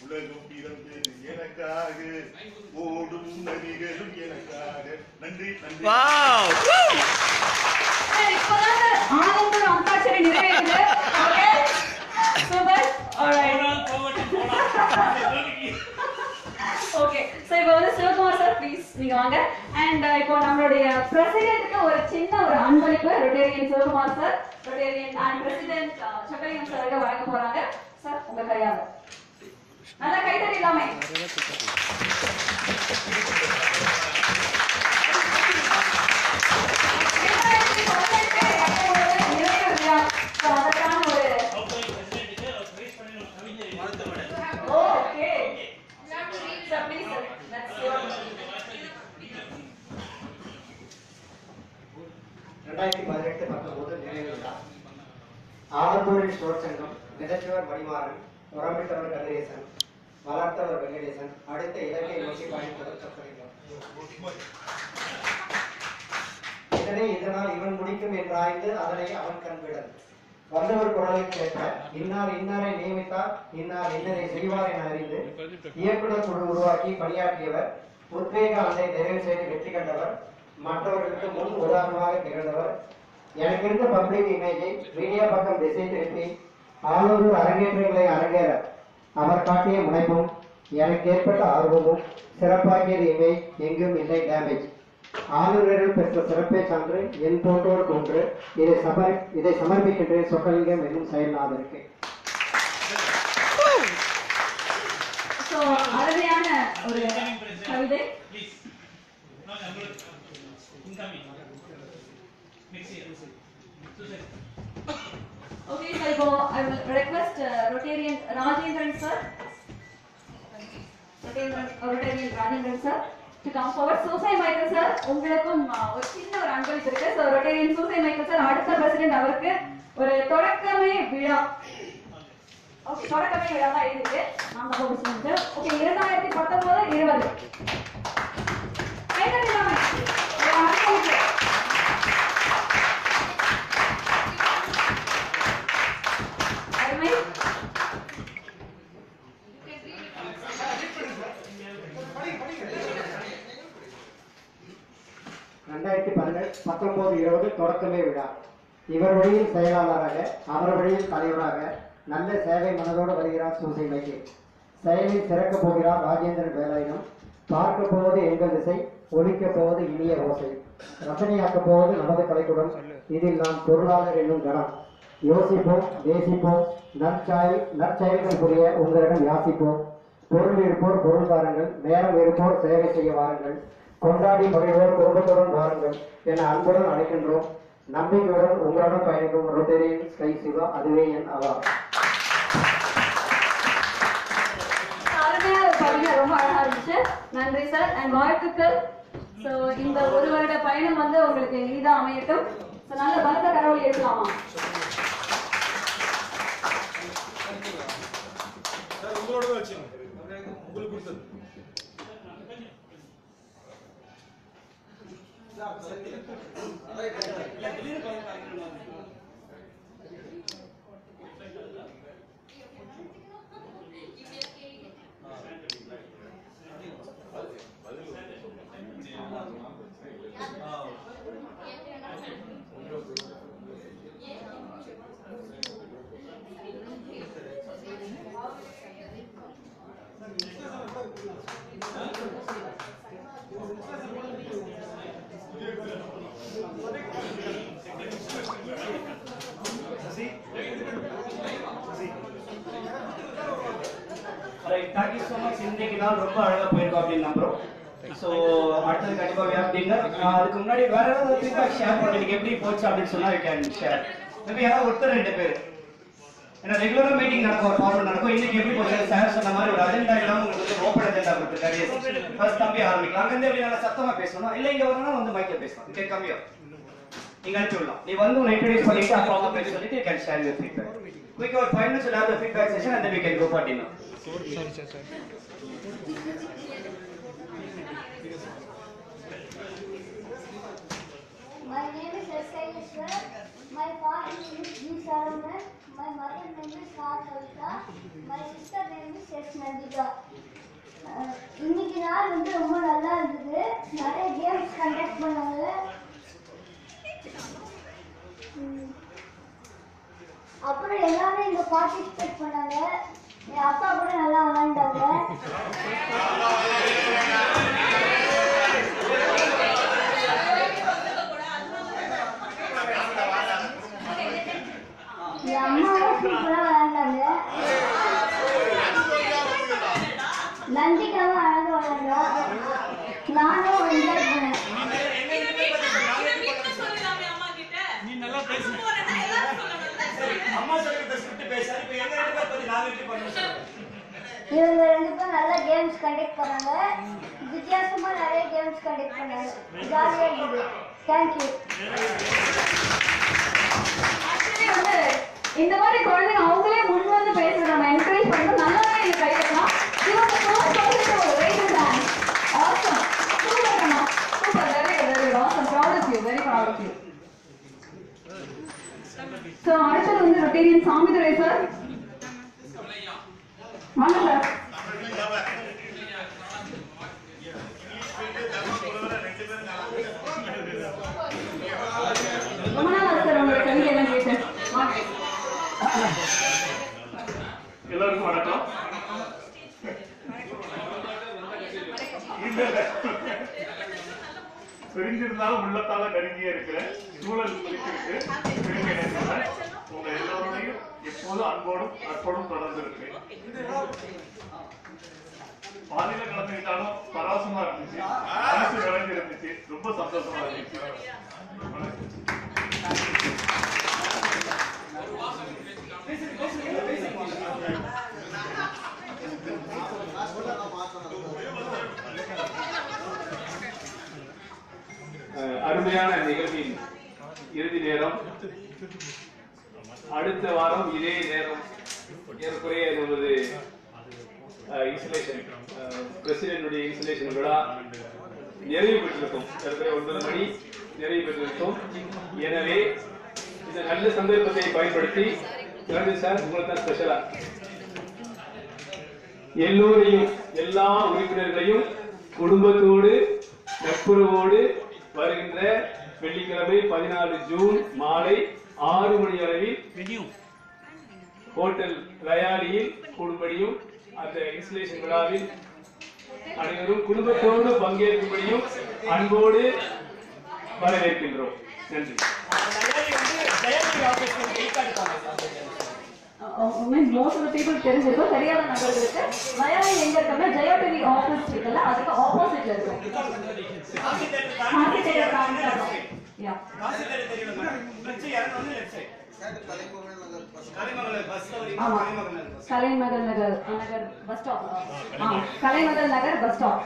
உலகம் பிறந்தது எனக்காக ஓடும் நதிகளும் எனக்காக நன்றி நன்றி வாவ் சரி, இப்போதான் ஆனந்தம் அந்தாட்சரி நிறைவேறுது okay super alright okay so இப்போ வந்து சிவகுமார் சார் ப்ளீஸ் நீங்க வாங்க அண்ட் இப்போ நம்மளுடைய பிரசிடென்ட்க்கு ஒரு சின்ன ஒரு அன்பளிப்பு Rotarian Sivakumar sir Rotarian and president Sakkaraiyan சாருக்கு வழங்க போறாங்க சார் உங்க கையால நல்லா கைத்தறி இல்லாமே நிறைவு விழா. So, அதற்கான ஒரு okay sir please sir let's ரெண்டாயிரத்தி பதினெட்டு பத்தொன்பது நிறைவு விழா ஆலந்தூரின் ஸ்டோர் சங்கம் விதைச்சவர் மணிமாறன் உரமிட்டவர் கதிரேசன் வளர்த்தவர் வெங்கடேசன் அடுத்த இலக்கை நோக்கி பயணித்தவர் சொக்கலிங்கம் இதனை இதனால் இவன் முடிக்கும் என்றாய்ந்து அதனை அவன் கண்விடல் வந்தவர் குரலை கேட்ட இன்னார் இன்னாரை நியமித்தார் இன்னார் இன்னரை செய்வார் என அறிந்து இயக்குனர் குழு உருவாக்கி பணியாற்றியவர் உத்வேக ஆண்டை நிறைவு செய்து வெற்றி கண்டவர் மற்றவர்களுக்கு முன் உதாரணமாக திகழ்ந்தவர் எனக்கு இருந்த பப்ளிக் இமேஜை மீடியா பக்கம் திசை திருப்பி ஆளூர் அரங்கேற்றங்களை அரங்கேற அவர் காட்டிய முனைப்பும் எனக்கு ஏற்பட்ட ஆர்வமும் சிறப்பாக்கியது இமேஜ் எங்கும் இல்லை டேமேஜ் ஆளுநர்கள் பெற்ற சிறப்பை சான்று என் போன்றோர் போன்று இதை சமர் இதை சமர்ப்பிக்கின்றேன் சொக்கலிங்கம் என்னும் செயல்நாதருக்கு ஸோ அருமையான ஒரு கவிதை ஓகே சார் இப்போ I will request Rotarian Rajendran sir Rotarian Rotarian Rajendran sir to come forward Susai Michael sir உங்களுக்கும் uh, ஒரு சின்ன ஒரு அன்பளிப்பு இருக்கு so Rotarian Susai Michael sir அடுத்த பிரசிடென்ட் அவருக்கு ஒரு தொடக்கமே விழா ஓகே தொடக்கமே விழா தான் எழுதிருக்கு நான் தான் பிரசிடென்ட் ஓகே இரண்டாயிரத்தி பத்தொன்பது இருபது கைதட்டி வாங்க. ஒரு அன்பளிப்பு. அருமை ரெண்டாயிரத்தி பதினெட்டு பத்தொன்பது இருபது தொடக்கமே விழா இவர் வழியில் செயலாளராக அவர் வழியில் தலைவராக நல்ல சேவை மனதோடு வருகிறார் சூசை மைக்கே செயலில் சிறக்க போகிறார் ராஜேந்திரன் வேலாயுதம் பார்க்க போவது எங்கள் திசை ஒலிக்க போவது இனிய ஓசை ரசனையாக்கப் போவது நமது கலைக்கூடம் இதில் நாம் பொருளாளர் என்னும் கணம் யோசிப்போம் தேசிப்போம் நற்செயல் நற்செயல்கள் புரிய உங்களிடம் யாசிப்போம் பொருள் இருப்போர் பொருள் வாருங்கள் நேரம் இருப்போர் சேவை செய்ய வாருங்கள் கொண்டாடி மகிழ்வோர் குடும்பத்துடன் வாருங்கள் என அன்புடன் அழைக்கின்றோம் நம்பிக்கையுடன் உங்களுடன் பயணிக்கும் ரொட்டேரியன் ஸ்கை சிவா அதுவே என் அவா அருமையான ஒரு கவிதை ரொம்ப அழகா இருந்துச்சு நன்றி சார் அண்ட் வாழ்த்துக்கள் ஸோ இந்த ஒரு வருட பயணம் வந்து உங்களுக்கு இனிதா அமையட்டும் ஸோ நல்ல பலத்த கடவுள் எழுதலாமா சார் உங்களோட தான் வச்சுங்க உங்களுக்கு கொடுத்தது ரைட் தேங்க்யூ ஸோ மச் இன்னைக்கு நாள் ரொம்ப அழகா போயிருக்கோம் அப்படின்னு நம்புறோம் ஸோ அடுத்தது கண்டிப்பா we have dinner. ஆஹ் அதுக்கு முன்னாடி வேற ஏதாவது ஃபீட்பேக் ஷேர் பண்ணுறீங்க எப்படி போச்சு அப்படின்னு சொன்னா யூ கேன் ஷேர் மேபி யாராவது ஒருத்தர் ரெண்டு பேர் ஏன்னா ரெகுலரா மீட்டிங் நடக்கும் ஒரு ஃபார்மல் நடக்கும் இன்னைக்கு எப்படி போச்சு சார் சொன்ன மாதிரி ஒரு அஜெண்டா இல்லாம உங்களுக்கு வந்து ஓப்பன் அஜெண்டா கொடுத்துருக்காரு ஃபர்ஸ்ட் தம்பி ஆரம்பிக்கலாம் அங்கிருந்து எப்படி நல்லா சத்தமா பேசணும் இல்ல இங்க வரணும் வந்து மைக்ல பேசலாம் ஓகே கம்மியா நீங்க அனுப்பி விடலாம் நீ வந்து உன்னை இன்ட்ரோடியூஸ் பண்ணிட்டு அப்புறம் அவங்க பேச சொல்லிட்டு you can share your feedback quick ஒரு five minutes have the feedback session and then we can go for dinner My name is Eskayeshwar. My father name is G. Saravanan. My mother name is R. Kavita. My sister name is S. Nandita. அப்புறம் எல்லாரும் இங்க participate பண்ணாங்க என் அப்பா கூட நல்லா விளையாண்டாங்க என் அம்மாவும் சூப்பரா விளையாண்டாங்க நந்திக்காவும் அழகா விளையாண்டா நானும் என்ஜாய் பண்ணேன் நீ நல்லா பேசு அம்மா சொல்லிருந்த ஸ்கிரிப்ட் பேச இப்ப எங்க ரெண்டு பேர் பத்தி நாங்க எப்படி பண்ணணும் இவங்க ரெண்டு பேரும் நல்ல கேம்ஸ் கண்டக்ட் பண்ணாங்க வித்தியாசமா நிறைய கேம்ஸ் கண்டக்ட் பண்ணாங்க ஜாலியா இருந்தது தேங்க்யூ Actually வந்து இந்த மாதிரி குழந்தைங்க அவங்களே முன் வந்து பேசுறது நம்ம என்கரேஜ் பண்ணணும் நல்லாவே எனக்கு கை தட்டலாம் இவங்க ஃபர்ஸ்ட் பர்சன் ஒரு ரைட் டான்ஸ் ஆசம் சூப்பர் அண்ணா super very good very good awesome proud of you very proud of you so அடுத்தது வந்து ரொட்டேரியன் சாமிதுரை சார் வாங்க சார் ரொம்ப நாள் ஆச்சு சார் உங்களோட கவிதை எல்லாம் கேட்டு வாங்க எல்லாருக்கும் வணக்கம் இல்ல, இல்ல. பிரிஞ்சிருந்தாலும் உள்ளத்தால நெருங்கியே இருக்கிறேன் சூழல் பிடிச்சிருக்கு பிரிஞ்ச நேரத்துல உங்க எல்லோருடையும் எப்போதும் அன்போடும் நட்போடும் தொடர்ந்து இருக்கிறேன் பாலில கலந்துக்கிட்டாலும் பரவசமா இருந்துச்சு மனசு நிறைஞ்சு இருந்துச்சு ரொம்ப சந்தோஷமா இருந்துச்சு வணக்கம். அஹ் அருமையான நிகழ்வின் இறுதி நேரம் அடுத்த வாரம் இதே நேரம் ஏறக்குறைய நமது இன்ஸ்டலேஷன் பிரசிடென்டுடைய இன்ஸ்டலேஷன் விழா நிறைவு பெற்றிருக்கும் ஏறக்குறைய ஒன்பது மணி நிறைவு பெற்றிருக்கும் எனவே இந்த நல்ல சந்தர்ப்பத்தை பயன்படுத்தி ரஞ்சித் சார் உங்களுக்கு தான் ஸ்பெஷலா எல்லோரையும் எல்லா உறுப்பினர்களையும் குடும்பத்தோடு நட்புறவோடு வருகின்ற வெள்ளிக்கிழமை பதினாலு ஜூன் மாலை ஆறு மணி அளவில் ஹோட்டல் ரயாலியில் கூடும்படியும் அந்த இன்ஸ்டலேஷன் விழாவில் அனைவரும் குடும்பத்தோடு பங்கேற்கும்படியும் அன்போடு வரவேற்கின்றோம் நன்றி தயாரி வந்து ஜெயலலிதா ஆபீஸ்ல வெயிட்டா இருக்காங்க மீன்ஸ் மோஸ்ட் ஆஃப் பீப்புள் தெரிஞ்சிருக்கும் தெரியாத நபர்களுக்கு மயாலி எங்க இருக்கோம்னா ஜெயா டிவி ஆஃபீஸ் இருக்குல்ல அதுக்கு ஆப்போசிட்ல இருக்கும் காசி தேட்டர் தாண்டி மார்க்கெட் லெஃப்ட் ஏரியா சைடு காமிக்கிறோம் யா காசி தேட்டர் தெரியும் லெஃப்ட் சைடு இறங்கணும் லெஃப்ட் சைடு கலைமங்கலம் பஸ் ஆமா Kalaimangalam bus Kalaimagal Nagar Nagar bus stop ஆ Kalaimagal Nagar bus stop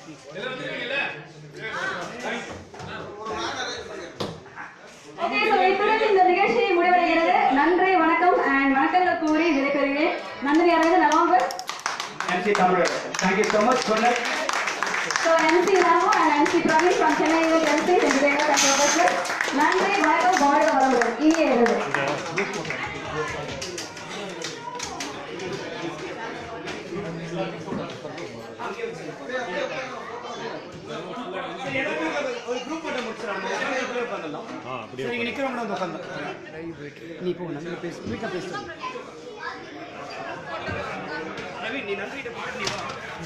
okay so இத்துடன் இந்த நிகழ்ச்சி முடிவடைகிறது நன்றி வணக்கம் அண்ட் வணக்கங்கள் கூறி விடைபெறுகிறேன் நன்றி அரவிந்த் நவாம்பர் MC Tamilarasan thank you so much good night so MC Ramu and MC Praveen from Chennai MC சென்று நன்றி வணக்கம் வாழ்க வளமுடன் இனிய இரவு சரி எல்லாரும் ஒரு குரூப் போட்டு முடிச்சிடலாம் அப்படியே உட்காந்துடலாம் சரி இங்க நிக்கிறவங்க வந்து உட்காந்து நீ போ நம்ம பேசு வீட்டில் பேசு ரவி நீ நன்றிகிட்ட போட்டு நீ வா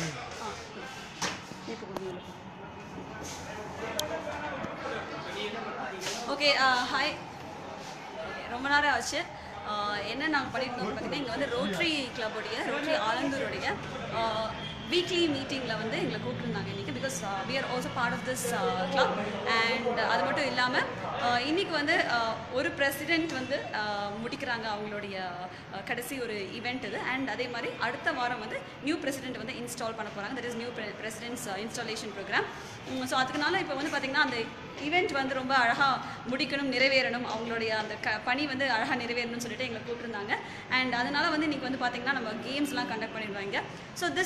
ஓகே ஹாய் ரொம்ப நேரம் ஆச்சு ஆஹ் என்ன நாங்கள் பண்ணியிருந்தோம் பார்த்தீங்கன்னா இங்கே வந்து ரோட்ரி கிளப்புடைய ரோட்ரி ஆலந்தூருடைய வீக்லி மீட்டிங்கில் வந்து எங்களை கூப்பிட்டுருந்தாங்க இன்றைக்கி because we are also part of this club and அது மட்டும் இல்லாமல் இன்னைக்கு வந்து ஆஹ் ஒரு பிரசிடெண்ட் வந்து ஆஹ் முடிக்கிறாங்க அவங்களுடைய ஆஹ் கடைசி ஒரு ஈவெண்ட் இது அண்ட் அதே மாதிரி அடுத்த வாரம் வந்து நியூ பிரசிடெண்ட் வந்து இன்ஸ்டால் பண்ண போகிறாங்க that is new president's installation programme so அதுக்குனால இப்போ வந்து பார்த்திங்கன்னா அந்த ஈவெண்ட் வந்து ரொம்ப அழகாக முடிக்கணும் நிறைவேறணும் அவங்களுடைய அந்த க பணி வந்து அழகாக நிறைவேறணும்னு சொல்லிட்டு எங்களை கூப்பிட்டுருந்தாங்க அண்ட் அதனால வந்து இன்னைக்கு வந்து பார்த்திங்கன்னா நம்ம கேம்ஸ்லாம் கண்டக்ட் பண்ணிடுவாங்க so this is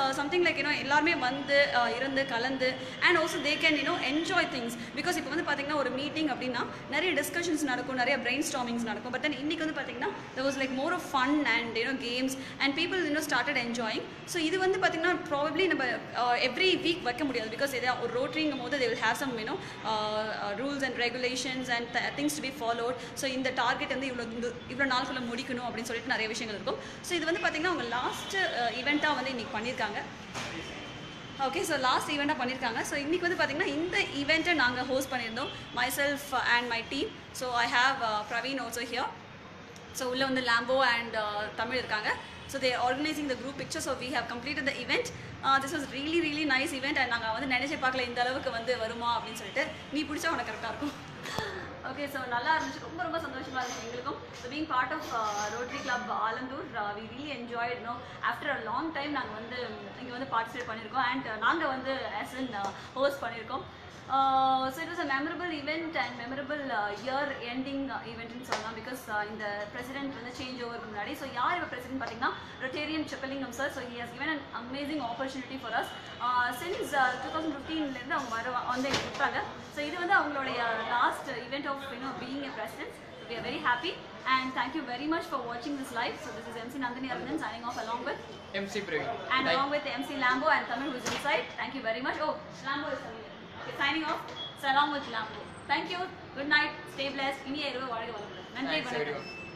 something like you know எல்லாருமே வந்து uh, இருந்து கலந்து and also they can you know enjoy things because இப்போ வந்து பார்த்தீங்கன்னா ஒரு மீட்டிங் அப்படின்னா நிறைய டிஸ்கஷன்ஸ் நடக்கும் நிறைய பிரெயின் ஸ்டாமிங்ஸ் நடக்கும் பட் தென் இன்னைக்கு வந்து பார்த்தீங்கன்னா there was like more of fun and you know games and people you know started enjoying so இது வந்து பார்த்தீங்கன்னா ப்ராபப்ளி நம்ம எவ்ரி வீக் வைக்க முடியாது பிகாஸ் இதே ஒரு ரோட்ரிங்கும் போது they will have some you know uh, uh, rules and regulations and th- things to be followed so இந்த டார்கெட் வந்து இவ்வளோ இவ்வளோ நாளுக்குள்ள முடிக்கணும் அப்படின்னு சொல்லிட்டு நிறைய விஷயங்கள் இருக்கும் ஸோ இது வந்து பார்த்தீங்கன்னா அவங்க லாஸ்ட் ஈவெண்ட்டாக வந்து இன்னைக்கு பண்ணியிருக்காங்க ஓகே ஸோ லாஸ்ட் ஈவெண்ட்டாக பண்ணியிருக்காங்க ஸோ இன்றைக்கி வந்து பார்த்திங்கன்னா இந்த ஈவெண்ட்டை நாங்கள் ஹோஸ்ட் பண்ணியிருந்தோம் myself and my team so I have Praveen also here so உள்ளே வந்து லாம்போ அண்ட் தமிழ் இருக்காங்க so they organising the group picture so we have completed the event this was really really nice event and நாங்கள் வந்து நினைச்சே பார்க்கல இந்த அளவுக்கு வந்து வருமா அப்படின்னு சொல்லிட்டு நீ பிடிச்சா உனக்கு கரெக்டாக இருக்கும் ஓகே ஸோ நல்லா இருந்துச்சு ரொம்ப ரொம்ப சந்தோஷமாக இருந்துச்சு எங்களுக்கும் so being part of Rotary Club Alandur we really enjoyed no after a long time நாங்கள் வந்து இங்கே வந்து பார்ட்டிசிபேட் பண்ணியிருக்கோம் அண்ட் நாங்கள் வந்து ஆஸ் இன் ஹோஸ்ட் பண்ணியிருக்கோம் so it was a memorable event and memorable year ending ஈவெண்ட்னு சொல்லலாம் பிகாஸ் இந்த பிரசிடென்ட் வந்து சேஞ்ச் ஓவருக்கு முன்னாடி ஸோ யார் இப்போ பிரசிடென்ட் பார்த்தீங்கன்னா Rotarian Seppalingam sir so he has given an amazing opportunity for us since two thousand ஃபிஃப்டீன்லேருந்து அவங்க வர வந்து எங்களுக்கு கொடுத்தாங்க ஸோ இது வந்து அவங்களுடைய last event of you know being a president we are very happy and thank you very much for watching this live so this is mc nandini arvind signing off along with MC Praveen. and along with mc lambo and tamil who is inside thank you very much oh lambo is coming in. okay signing off so along with lambo thank you good night stay blessed இனிய இரவு வாழ்க வளமுடன் நன்றி Thanks வணக்கம் everyone.